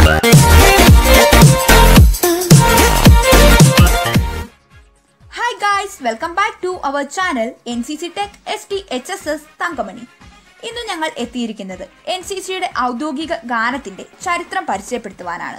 hi guys welcome back to our channel N C C tech S T H S S Thankamani ഇന്ന് ഞങ്ങൾ എത്തിയിരിക്കുന്നത് N C സിയുടെ ഔദ്യോഗിക ഗാനത്തിന്റെ ചരിത്രം പരിചയപ്പെടുത്തുവാനാണ്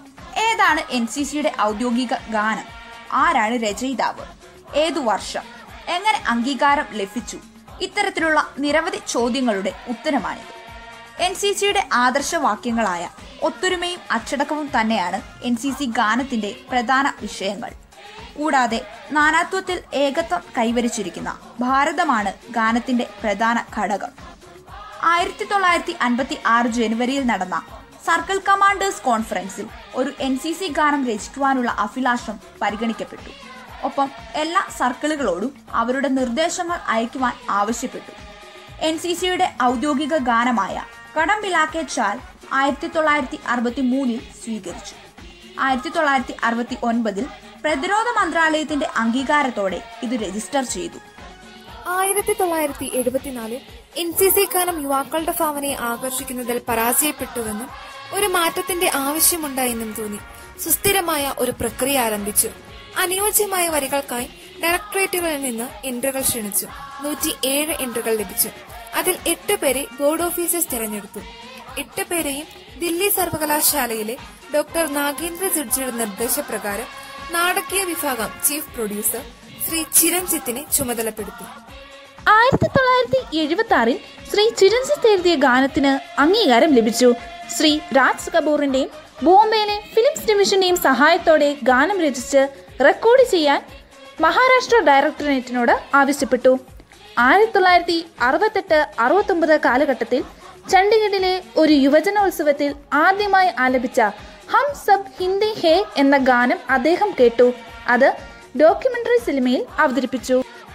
ഏതാണ് എൻ സി സിയുടെ ഔദ്യോഗിക ഗാനം ആരാണ് രചയിതാവ് ഏതു വർഷം എങ്ങനെ അംഗീകാരം ലഭിച്ചു ഇത്തരത്തിലുള്ള നിരവധി ചോദ്യങ്ങളുടെ ഉത്തരമാണിത് എൻ സി സിയുടെ ആദർശവാക്യങ്ങളായ ഒത്തൊരുമയും അച്ചടക്കവും തന്നെയാണ് എൻ സി സി ഗാനത്തിന്റെ പ്രധാന വിഷയങ്ങൾ കൂടാതെ നാനാത്വത്തിൽ ഏകത്വം കൈവരിച്ചിരിക്കുന്ന ഭാരതമാണ് ഗാനത്തിന്റെ പ്രധാന ഘടകം ആയിരത്തി തൊള്ളായിരത്തി അൻപത്തി ആറ് ജനുവരിയിൽ നടന്ന സർക്കിൾ കമാൻഡേഴ്സ് കോൺഫറൻസിൽ ഒരു എൻ സി സി ഗാനം രചിക്കുവാനുള്ള അഭിലാഷം പരിഗണിക്കപ്പെട്ടു ഒപ്പം എല്ലാ സർക്കിളുകളോടും അവരുടെ നിർദ്ദേശങ്ങൾ അയക്കുവാൻ ആവശ്യപ്പെട്ടു എൻ സി സിയുടെ ഔദ്യോഗിക ഗാനമായ കടം ബിലാക്കെ ചാൽ ആയിരത്തി തൊള്ളായിരത്തി അറുപത്തി മൂന്നിൽ സ്വീകരിച്ചു ആയിരത്തി തൊള്ളായിരത്തി അറുപത്തി ഒൻപതിൽ പ്രതിരോധ മന്ത്രാലയത്തിന്റെ അംഗീകാരത്തോടെ ഇത് രജിസ്റ്റർ ചെയ്തു ആയിരത്തി തൊള്ളായിരത്തി എഴുപത്തിനാലിൽ എൻ സി സി ഗാനം യുവാക്കളുടെ ഭാവനയെ ആകർഷിക്കുന്നതിൽ പരാജയപ്പെട്ടുവെന്നും ഒരു മാറ്റത്തിന്റെ ആവശ്യമുണ്ടായെന്നും തോന്നി സുസ്ഥിരമായ ഒരു പ്രക്രിയ ആരംഭിച്ചു അനുയോജ്യമായ വരികൾക്കായി ഡയറക്ടറേറ്റുകളിൽ നിന്ന് എൻട്രികൾ ക്ഷണിച്ചു നൂറ്റി ഏഴ് എൻട്രികൾ ലഭിച്ചു അതിൽ എട്ട് പേരെ ബോർഡ് ഓഫീസേഴ്സ് തിരഞ്ഞെടുത്തു എട്ട് പേരെയും ദില്ലി സർവകലാശാലയിലെ ഡോക്ടർ നാഗേന്ദ്ര ജഡ്ജിയുടെ നിർദ്ദേശപ്രകാരം നാടകീയ വിഭാഗം ചീഫ് പ്രൊഡ്യൂസർ ശ്രീ ചിരഞ്ജിത്തിനെ ചുമതലപ്പെടുത്തി ആയിരത്തി തൊള്ളായിരത്തി എഴുപത്തി ആറിൽ ശ്രീ ചിരഞ്ജിത്ത് എഴുതിയ ഗാനത്തിന് അംഗീകാരം ലഭിച്ചു ശ്രീ രാജ് കപൂറിന്റെയും ബോംബെയിലെ ഫിലിംസ് ഡിവിഷന്റെയും സഹായത്തോടെ ഗാനം രചിച്ച് റെക്കോർഡ് ചെയ്യാൻ മഹാരാഷ്ട്ര ഡയറക്ടറേറ്റിനോട് ആവശ്യപ്പെട്ടു ആയിരത്തി തൊള്ളായിരത്തി അറുപത്തെട്ട് അറുപത്തൊമ്പത് കാലഘട്ടത്തിൽ ചണ്ഡീഗഡിലെ ഒരു യുവജനോത്സവത്തിൽ ആദ്യമായി ആലപിച്ച ഹം സബ് ഹിന്ദി ഹേ എന്ന ഗാനം അദ്ദേഹം കേട്ടു അത് ഡോക്യുമെന്ററി സിനിമയിൽ അവതരിപ്പിച്ചു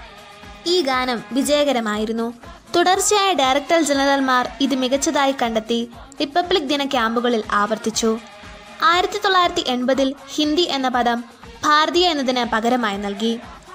ഈ ഗാനം വിജയകരമായിരുന്നു തുടർച്ചയായ ഡയറക്ടർ ജനറൽമാർ ഇത് മികച്ചതായി കണ്ടെത്തി റിപ്പബ്ലിക് ദിന ക്യാമ്പുകളിൽ ആവർത്തിച്ചു ആയിരത്തി തൊള്ളായിരത്തി എൺപതിൽ ഹിന്ദി എന്ന പദം ഭാരതീയ എന്നതിന് പകരമായി നൽകി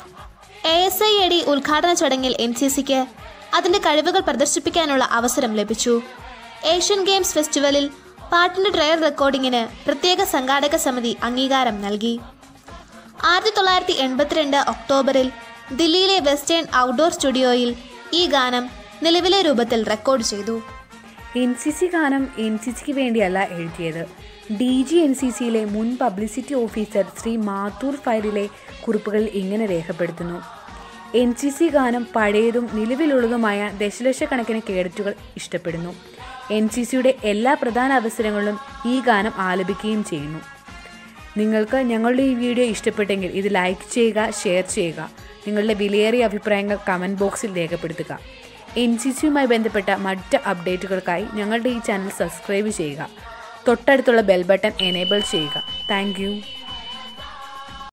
A S I A D ഉദ്ഘാടന ചടങ്ങിൽ എൻ സി സിക്ക് അതിൻ്റെ കഴിവുകൾ പ്രദർശിപ്പിക്കാനുള്ള അവസരം ലഭിച്ചു ഏഷ്യൻ ഗെയിംസ് ഫെസ്റ്റിവലിൽ പാട്ടിൻ്റെ ട്രയൽ റെക്കോർഡിങ്ങിന് പ്രത്യേക സംഘാടക സമിതി അംഗീകാരം നൽകി ആയിരത്തി തൊള്ളായിരത്തി എൺപത്തിരണ്ട് ഒക്ടോബറിൽ ദില്ലിയിലെ വെസ്റ്റേൺ ഔട്ട്ഡോർ സ്റ്റുഡിയോയിൽ ഈ ഗാനം നിലവിലെ രൂപത്തിൽ റെക്കോർഡ് ചെയ്തു എൻ സി സി ഗാനം എൻ സി സിക്ക് വേണ്ടിയല്ല എഴുതിയത് ഡി ജി എൻ സി സിയിലെ മുൻ പബ്ലിസിറ്റി ഓഫീസർ ശ്രീ മാത്തൂർ ഫയലിലെ കുറിപ്പുകൾ ഇങ്ങനെ രേഖപ്പെടുത്തുന്നു എൻ സി സി ഗാനം പഴയതും നിലവിലുള്ളതുമായ ദശലക്ഷക്കണക്കിന് കേഡറ്റുകൾ ഇഷ്ടപ്പെടുന്നു എൻ സി സിയുടെ എല്ലാ പ്രധാന അവസരങ്ങളിലും ഈ ഗാനം ആലപിക്കുകയും ചെയ്യുന്നു നിങ്ങൾക്ക് ഞങ്ങളുടെ ഈ വീഡിയോ ഇഷ്ടപ്പെട്ടെങ്കിൽ ഇത് ലൈക്ക് ചെയ്യുക ഷെയർ ചെയ്യുക നിങ്ങളുടെ വിലയേറിയ അഭിപ്രായങ്ങൾ കമൻറ്റ് ബോക്സിൽ രേഖപ്പെടുത്തുക എൻ സി സിയുമായി ബന്ധപ്പെട്ട മറ്റ് അപ്ഡേറ്റുകൾക്കായി ഞങ്ങളുടെ ഈ ചാനൽ സബ്സ്ക്രൈബ് ചെയ്യുക തൊട്ടടുത്തുള്ള ബെൽ ബട്ടൺ എനേബിൾ ചെയ്യുക താങ്ക്